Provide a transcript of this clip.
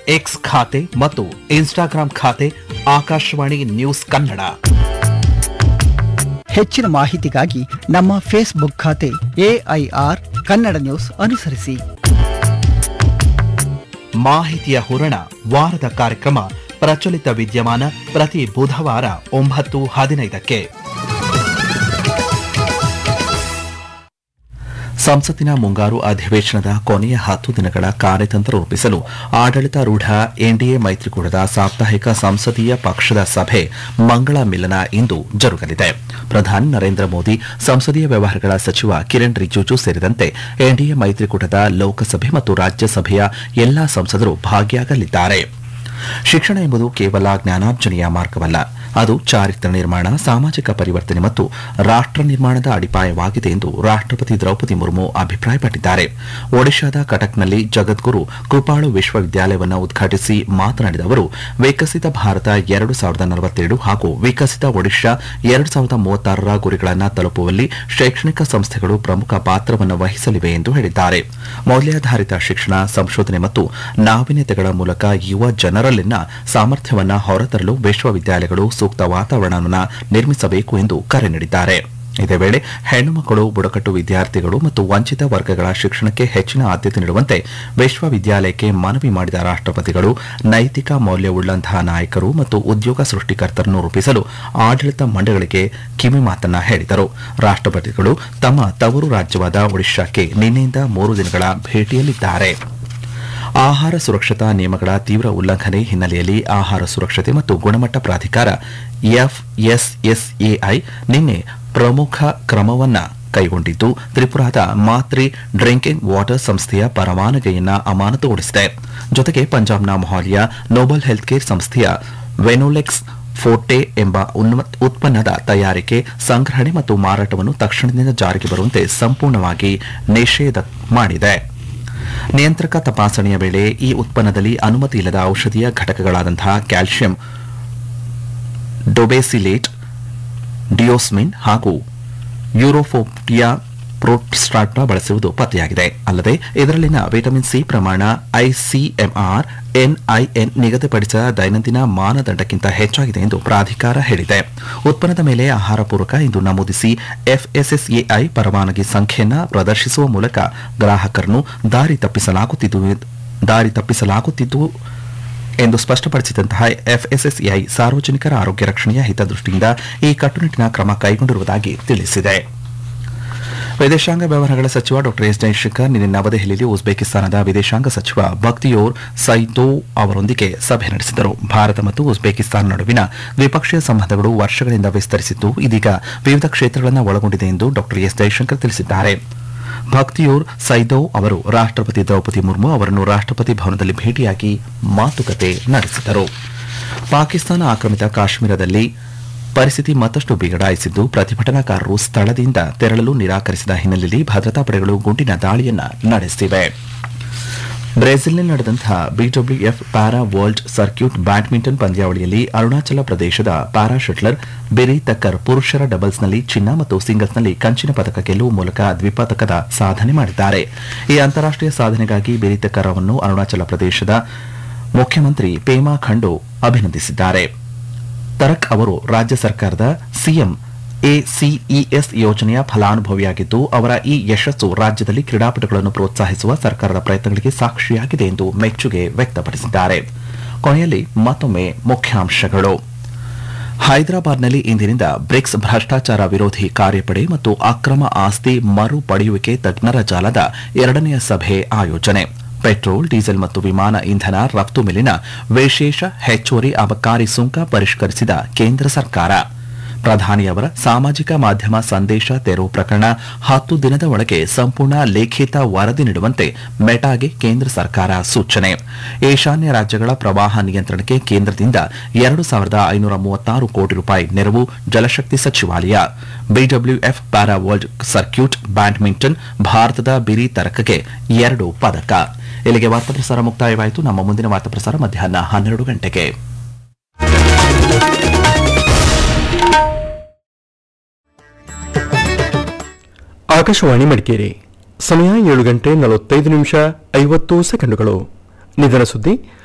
X ಖಾತೆ ಮತ್ತು Instagram ಖಾತೆ ಆಕಾಶವಾಣಿ ನ್ಯೂಸ್ ಕನ್ನಡ ಹೆಚ್ಚಿನ ಮಾಹಿತಿಗಾಗಿ ನಮ್ಮ ಫೇಸ್ಬುಕ್ ಖಾತೆ ಎಐಆರ್ ಕನ್ನಡ ನ್ಯೂಸ್ ಅನುಸರಿಸಿ ಮಾಹಿತಿಯ ಹೂರಣ ವಾರದ ಕಾರ್ಯಕ್ರಮ ಪ್ರಚಲಿತ ವಿದ್ಯಮಾನ ಪ್ರತಿ ಬುಧವಾರ ಒಂಬತ್ತು ಹದಿನೈದಕ್ಕೆ ಸಂಸತ್ತಿನ ಮುಂಗಾರು ಅಧಿವೇಶನದ ಕೊನೆಯ ಹತ್ತು ದಿನಗಳ ಕಾರ್ಯತಂತ್ರ ರೂಪಿಸಲು ಆಡಳಿತಾರೂಢ ಎನ್ಡಿಎ ಮೈತ್ರಿಕೂಟದ ಸಾಪ್ತಾಹಿಕ ಸಂಸದೀಯ ಪಕ್ಷದ ಸಭೆ ಮಂಗಳ ಮಿಲನ ಇಂದು ಜರುಗಲಿದೆ ಪ್ರಧಾನಿ ನರೇಂದ್ರ ಮೋದಿ ಸಂಸದೀಯ ವ್ಯವಹಾರಗಳ ಸಚಿವ ಕಿರಣ್ ರಿಜಿಜು ಸೇರಿದಂತೆ ಎನ್ಡಿಎ ಮೈತ್ರಿಕೂಟದ ಲೋಕಸಭೆ ಮತ್ತು ರಾಜ್ಯಸಭೆಯ ಎಲ್ಲಾ ಸಂಸದರು ಭಾಗಿಯಾಗಲಿದ್ದಾರೆ ಶಿಕ್ಷಣ ಎಂಬುದು ಕೇವಲ ಜ್ಞಾನಾರ್ಜನೆಯ ಮಾರ್ಗವಲ್ಲ ಅದು ಚಾರಿತ್ರ ನಿರ್ಮಾಣ ಸಾಮಾಜಿಕ ಪರಿವರ್ತನೆ ಮತ್ತು ರಾಷ್ಟ್ರ ನಿರ್ಮಾಣದ ಅಡಿಪಾಯವಾಗಿದೆ ಎಂದು ರಾಷ್ಟ್ರಪತಿ ದ್ರೌಪದಿ ಮುರ್ಮು ಅಭಿಪ್ರಾಯಪಟ್ಟಿದ್ದಾರೆ ಒಡಿಶಾದ ಕಟಕ್ನಲ್ಲಿ ಜಗದ್ಗುರು ಕೃಪಾಳು ವಿಶ್ವವಿದ್ಯಾಲಯವನ್ನು ಉದ್ಘಾಟಿಸಿ ಮಾತನಾಡಿದ ಅವರು ವಿಕಸಿತ ಭಾರತ ಎರಡು ಸಾವಿರದ ನಲವತ್ತೇಳು ಹಾಗೂ ವಿಕಸಿತ ಒಡಿಶಾ ಎರಡು ಸಾವಿರದ ಮೂವತ್ತಾರರ ಗುರಿಗಳನ್ನು ತಲುಪುವಲ್ಲಿ ಶೈಕ್ಷಣಿಕ ಸಂಸ್ಥೆಗಳು ಪ್ರಮುಖ ಪಾತ್ರವನ್ನು ವಹಿಸಲಿವೆ ಎಂದು ಹೇಳಿದ್ದಾರೆ ಮೌಲ್ಯಾಧಾರಿತ ಶಿಕ್ಷಣ ಸಂಶೋಧನೆ ಮತ್ತು ನಾವೀನ್ಯತೆಗಳ ಮೂಲಕ ಯುವ ಜನರಲ್ಲಿನ ಸಾಮರ್ಥ್ಯವನ್ನು ಹೊರತರಲು ವಿಶ್ವವಿದ್ಯಾಲಯಗಳು ಸೂಕ್ತ ವಾತಾವರಣವನ್ನು ನಿರ್ಮಿಸಬೇಕು ಎಂದು ಕರೆ ನೀಡಿದ್ದಾರೆ ಇದೇ ವೇಳೆ ಹೆಣ್ಣು ಮಕ್ಕಳು ಬುಡಕಟ್ಟು ವಿದ್ಯಾರ್ಥಿಗಳು ಮತ್ತು ವಂಚಿತ ವರ್ಗಗಳ ಶಿಕ್ಷಣಕ್ಕೆ ಹೆಚ್ಚಿನ ಆದ್ಯತೆ ನೀಡುವಂತೆ ವಿಶ್ವವಿದ್ಯಾಲಯಕ್ಕೆ ಮನವಿ ಮಾಡಿದ ರಾಷ್ಟ್ರಪತಿಗಳು ನೈತಿಕ ಮೌಲ್ಯವುಳ್ಳಂತಹ ನಾಯಕರು ಮತ್ತು ಉದ್ಯೋಗ ಸೃಷ್ಟಿಕರ್ತರನ್ನು ರೂಪಿಸಲು ಆಡಳಿತ ಮಂಡಳಿಗಳಿಗೆ ಕಿವಿ ಮಾತನ್ನ ಹೇಳಿದರು ರಾಷ್ಟ್ರಪತಿಗಳು ತಮ್ಮ ತವರು ರಾಜ್ಯವಾದ ಒಡಿಶಾಕ್ಕೆ ನಿನ್ನೆಯಿಂದ ಮೂರು ದಿನಗಳ ಭೇಟಿಯಲ್ಲಿದ್ದಾರೆ ಆಹಾರ ಸುರಕ್ಷತಾ ನಿಯಮಗಳ ತೀವ್ರ ಉಲ್ಲಂಘನೆ ಹಿನ್ನೆಲೆಯಲ್ಲಿ ಆಹಾರ ಸುರಕ್ಷತೆ ಮತ್ತು ಗುಣಮಟ್ಟ ಪ್ರಾಧಿಕಾರ ಎಫ್ಎಸ್ಎಸ್ಎಐ ನಿನ್ನೆ ಪ್ರಮುಖ ಕ್ರಮವನ್ನ ಕೈಗೊಂಡಿದ್ದು ತ್ರಿಪುರಾದ ಮಾತ್ರಿ ಡ್ರಿಂಕಿಂಗ್ ವಾಟರ್ ಸಂಸ್ಥೆಯ ಪರವಾನಗಿಯನ್ನ ಅಮಾನತುಗೊಳಿಸಿದೆ ಜೊತೆಗೆ ಪಂಜಾಬ್ನ ಮೊಹಾಲಿಯ ನೋಬಲ್ ಹೆಲ್ತ್ ಕೇರ್ ಸಂಸ್ಥೆಯ ವೆನೋಲೆಕ್ಸ್ ಫೋರ್ಟೆ ಎಂಬ ಉನ್ಮ- ಉತ್ಪನ್ನದ ತಯಾರಿಕೆ ಸಂಗ್ರಹಣೆ ಮತ್ತು ಮಾರಾಟವನ್ನು ತಕ್ಷಣದಿಂದ ಜಾರಿಗೆ ಬರುವಂತೆ ಸಂಪೂರ್ಣವಾಗಿ ನಿಷೇಧ ಮಾಡಿದೆ ನಿಯಂತ್ರಕ ತಪಾಸಣೆಯ ವೇಳೆ ಈ ಉತ್ಪನ್ನದಲ್ಲಿ ಅನುಮತಿ ಇಲ್ಲದ ಔಷಧೀಯ ಘಟಕಗಳಾದಂತಹ ಕ್ಯಾಲ್ಸಿಯಂ ಡೊಬೆಸಿಲೇಟ್ ಡಿಯೋಸ್ಮಿನ್ ಹಾಗೂ ಯೂರೋಫೋಪಿಯಾ ಪ್ರೋಟ್ಸ್ಟಾಟ್ನ ಬಳಸುವುದು ಪತ್ತೆಯಾಗಿದೆ ಅಲ್ಲದೆ ಇದರಲ್ಲಿನ ವಿಟಮಿನ್ ಸಿ ಪ್ರಮಾಣ ಐಸಿಎಂಆರ್ ಎನ್ಐಎನ್ ನಿಗದಿಪಡಿಸಿದ ದೈನಂದಿನ ಮಾನದಂಡಕ್ಕಿಂತ ಹೆಚ್ಚಾಗಿದೆ ಎಂದು ಪ್ರಾಧಿಕಾರ ಹೇಳಿದೆ ಉತ್ಪನ್ನದ ಮೇಲೆ ಆಹಾರ ಪೂರಕ ಎಂದು ನಮೂದಿಸಿ ಎಫ್ಎಸ್ಎಸ್ಎಐ ಪರವಾನಗಿ ಸಂಖ್ಯೆಯನ್ನ ಪ್ರದರ್ಶಿಸುವ ಮೂಲಕ ಗ್ರಾಹಕರನ್ನು ದಾರಿ ತಪ್ಪಿಸಲಾಗುತ್ತಿದ್ದು ದಾರಿ ತಪ್ಪಿಸಲಾಗುತ್ತಿದ್ದು ಎಂದು ಸ್ಪಷ್ಟಪಡಿಸಿದಂತಹ ಎಫ್ಎಸ್ಎಸ್ಎಐ ಸಾರ್ವಜನಿಕರ ಆರೋಗ್ಯ ರಕ್ಷಣೆಯ ಹಿತದೃಷ್ಟಿಯಿಂದ ಈ ಕಟ್ಟುನಿಟ್ಟಿನ ಕ್ರಮ ಕೈಗೊಂಡಿರುವುದಾಗಿ ತಿಳಿಸಿದೆ ವಿದೇಶಾಂಗ ವ್ಯವಹಾರಗಳ ಸಚಿವ ಡಾ ಎಸ್ ಜೈಶಂಕರ್ ನಿನ್ನೆ ನವದೆಹಲಿಯಲ್ಲಿ ಉಜ್ಬೇಕಿಸ್ತಾನದ ವಿದೇಶಾಂಗ ಸಚಿವ ಬಕ್ತಿಯೋರ್ ಸೈದೋವ್ ಅವರೊಂದಿಗೆ ಸಭೆ ನಡೆಸಿದರು ಭಾರತ ಮತ್ತು ಉಜ್ಬೇಕಿಸ್ತಾನ ನಡುವಿನ ದ್ವಿಪಕ್ಷೀಯ ಸಂಬಂಧಗಳು ವರ್ಷಗಳಿಂದ ವಿಸ್ತರಿಸಿದ್ದು ಇದೀಗ ವಿವಿಧ ಕ್ಷೇತ್ರಗಳನ್ನು ಒಳಗೊಂಡಿದೆ ಎಂದು ಡಾ ಎಸ್ ಜೈಶಂಕರ್ ತಿಳಿಸಿದ್ದಾರೆ ಭಕ್ತಿಯೂರ್ ಸೈದೋವ್ ಅವರು ರಾಷ್ಟ್ರಪತಿ ದ್ರೌಪದಿ ಮುರ್ಮು ಅವರನ್ನು ರಾಷ್ಟ್ರಪತಿ ಭವನದಲ್ಲಿ ಭೇಟಿಯಾಗಿ ಮಾತುಕತೆ ನಡೆಸಿದರು ಪಾಕಿಸ್ತಾನ ಆಕ್ರಮಿತ ಕಾಶ್ಮೀರದಲ್ಲಿ ಪರಿಸ್ಥಿತಿ ಮತ್ತಷ್ಟು ಬಿಗಡಾಯಿಸಿದ್ದು ಪ್ರತಿಭಟನಾಕಾರರು ಸ್ಥಳದಿಂದ ತೆರಳಲು ನಿರಾಕರಿಸಿದ ಹಿನ್ನೆಲೆಯಲ್ಲಿ ಭದ್ರತಾ ಪಡೆಗಳು ಗುಂಡಿನ ದಾಳಿಯನ್ನ ನಡೆಸಿವೆ ಬ್ರೆಜಿಲ್ನಲ್ಲಿ ನಡೆದಂತಹ BWF para world circuit badminton ಪಂದ್ಯಾವಳಿಯಲ್ಲಿ ಅರುಣಾಚಲ ಪ್ರದೇಶದ ಪ್ಯಾರಾ ಶಟ್ಲರ್ ಬೆರಿ ತಕ್ಕರ್ ಪುರುಷರ ಡಬಲ್ಸ್ನಲ್ಲಿ ಚಿನ್ನ ಮತ್ತು ಸಿಂಗಲ್ಸ್ನಲ್ಲಿ ಕಂಚಿನ ಪದಕ ಗೆಲ್ಲುವ ಮೂಲಕ ದ್ವಿಪದಕದ ಸಾಧನೆ ಮಾಡಿದ್ದಾರೆ ಈ ಅಂತಾರಾಷ್ಟೀಯ ಸಾಧನೆಗಾಗಿ ಬೆರಿ ತಕ್ಕರ್ ಅವರನ್ನು ಅರುಣಾಚಲ ಪ್ರದೇಶದ ಮುಖ್ಯಮಂತ್ರಿ ಪೇಮಾ ಖಂಡು ಅಭಿನಂದಿಸಿದ್ದಾರೆ ತರಕ್ ಅವರು ರಾಜ್ಯ ಸರ್ಕಾರದ ಸಿಎಂ ಎಸಿಇಎಸ್ ಯೋಜನೆಯ ಫಲಾನುಭವಿಯಾಗಿದ್ದು ಅವರ ಈ ಯಶಸ್ಸು ರಾಜ್ಯದಲ್ಲಿ ಕ್ರೀಡಾಪಟುಗಳನ್ನು ಪ್ರೋತ್ಸಾಹಿಸುವ ಸರ್ಕಾರದ ಪ್ರಯತ್ನಗಳಿಗೆ ಸಾಕ್ಷಿಯಾಗಿದೆ ಎಂದು ಮೆಚ್ಚುಗೆ ವ್ಯಕ್ತಪಡಿಸಿದ್ದಾರೆ ಕೊನೆಯಲ್ಲಿ ಮತ್ತೊಮ್ಮೆ ಮುಖ್ಯಾಂಶಗಳು ಹೈದರಾಬಾದ್ನಲ್ಲಿ ಇಂದಿನಿಂದ ಬ್ರಿಕ್ಸ್ ಭ್ರಷ್ಟಾಚಾರ ವಿರೋಧಿ ಕಾರ್ಯಪಡೆ ಮತ್ತು ಅಕ್ರಮ ಆಸ್ತಿ ಮರು ಪಡೆಯುವಿಕೆ ತಜ್ಞರ ಜಾಲದ ಎರಡನೆಯ ಸಭೆ ಆಯೋಜನೆ ಪೆಟ್ರೋಲ್ ಡೀಸೆಲ್ ಮತ್ತು ವಿಮಾನ ಇಂಧನ ರಫ್ತು ಮೇಲಿನ ವಿಶೇಷ ಹೆಚ್ಚುವರಿ ಅಬಕಾರಿ ಸುಂಕ ಪರಿಷ್ಕರಿಸಿದ ಕೇಂದ್ರ ಸರ್ಕಾರ ಪ್ರಧಾನಿಯವರ ಸಾಮಾಜಿಕ ಮಾಧ್ಯಮ ಸಂದೇಶ ತೆರವು ಪ್ರಕರಣ ಹತ್ತು ದಿನದ ಒಳಗೆ ಸಂಪೂರ್ಣ ಲಿಖಿತ ವರದಿ ನೀಡುವಂತೆ ಮೆಟಾಗೆ ಕೇಂದ್ರ ಸರ್ಕಾರ ಸೂಚನೆ ಈಶಾನ್ಯ ರಾಜ್ಯಗಳ ಪ್ರವಾಹ ನಿಯಂತ್ರಣಕ್ಕೆ ಕೇಂದ್ರದಿಂದ ಎರಡು ಸಾವಿರದ ಐನೂರ ಮೂವತ್ತಾರು ಕೋಟಿ ರೂಪಾಯಿ ನೆರವು ಜಲಶಕ್ತಿ ಸಚಿವಾಲಯ BWF para world circuit badminton ಭಾರತದ ಬಿರಿ ತರಕಗೆ ಎರಡು ಪದಕ ಇಲ್ಲಿಗೆ ವಾರ್ತಾ ಪ್ರಸಾರ ಮುಕ್ತಾಯವಾಯಿತು ನಮ್ಮ ಮುಂದಿನ ವಾರ್ತಾ ಪ್ರಸಾರ ಮಧ್ಯಾಹ್ನ ಹನ್ನೆರಡು ಗಂಟೆಗೆ ಆಕಾಶವಾಣಿ ಮಡಿಕೇರಿ ಸಮಯ ಏಳು ಗಂಟೆ ನಲವತ್ತೈದು ನಿಮಿಷ ಐವತ್ತು ಸೆಕೆಂಡುಗಳು ನಿಧನ ಸುದ್ದಿ